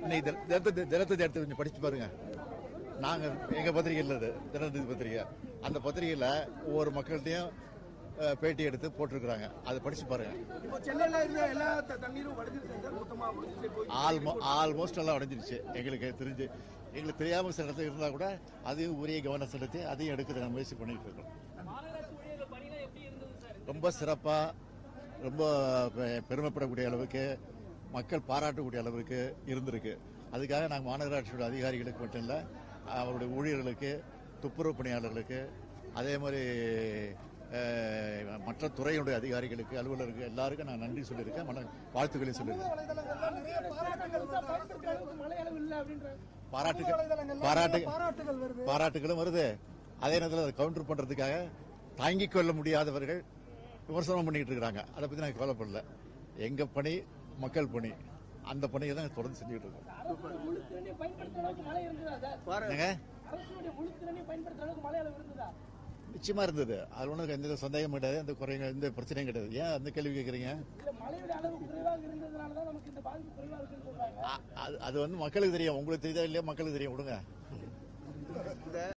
இன்னைக்கு தின- தினத்தை தினத்தை எடுத்து கொஞ்சம் படிச்சு பாருங்க நாங்க எங்க பத்திரிகை இல்லது தினத்தந்தி பத்திரிகை அந்த பத்திரிகையில ஒவ்வொரு மக்கள்கிட்டையும் அஹ், பேட்டி எடுத்து போட்டிருக்கிறாங்க அதை படிச்சு பாருங்க இப்போ சென்னையில இருந்த எல்லா த- தண்ணீரும் வடிஞ்சிருச்சு சார் மொத்தமா முடிஞ்சிச்சு போய் ஆல்மோ ஆல்மோஸ்ட் எல்லாம் உடஞ்சிருச்சு எங்களுக்கு தெரிஞ்சு எங்களுக்கு தெரியாம சில இடத்துல இருந்தா கூட அதையும் உரிய கவனம் செலுத்தி அதையும் எடுக்கிறதுக்கு நம்ம முயற்சி பண்ணிட்டு இருக்கோம் ரொம்ப சிறப்பா ரொம்ப பெ- பெருமைப்படக்கூடிய அளவுக்கு மக்கள் பாராட்டக்கூடிய அளவுக்கு இருந்திருக்கு அதுக்காக நாங்கள் மாநகராட்சியோட அதிகாரிகளுக்கு மட்டும் இல்லை அவருடைய ஊழியர்களுக்கு துப்புரவு பணியாளர்களுக்கு அதே மாதிரி அஹ், மற்ற துறையினுடைய அதிகாரிகளுக்கு அலுவலருக்கு எல்லாருக்கும் நான் நன்றி சொல்லியிருக்கேன் மன வாழ்த்துக்களையும் சொல்லியிருக்கேன் வலைதளங்கள்ல நிறைய பாராட்டுகள் வருது. பயன்படுத்துற அளவுக்கு மழை அளவு இல்லை அப்படின்ற பாராட்டுகள் வலைதளங்கள்ல பாராட்டு நிறைய பாராட்டுகள் வருது பாராட்டுகளும் வருது அதே நேரத்தில் அதை கவுண்டர் பண்றதுக்காக தாங்கிக் கொள்ள முடியாதவர்கள் விமர்சனம் பண்ணிட்டு இருக்காங்க அதை பத்தி நான் கவலைப்படல எங்க பணி மக்கள் பணி அந்த பணியை தான் தொடர்ந்து செஞ்சுட்டு இருக்கோம் அரசுடைய முழு திறனையும் பயன்படுத்துற அளவுக்கு மழை இருந்ததா சார் என்னங்க அரசுடைய முழு திறனையும் பயன்படுத்துற அளவுக்கு மழை அளவு இருந்ததா நிச்சயமா இருந்தது அது ஒன்றும் எந்த சந்தேகம் கிடையாது எந்த குறைங்க எந்த பிரச்சனையும் கிடையாது ஏன் அந்த கேள்வி கேட்குறீங்க இல்ல மழையோட அளவு குறைவாக இருந்ததுனால தான் நமக்கு இந்த பாதிப்பு குறைவா இருக்குன்னு சொல்றாங்க அது வந்து மக்களுக்கு தெரியும் உங்களுக்கு தெரியுதா இல்லையா மக்களுக்கு தெரியும் விடுங்க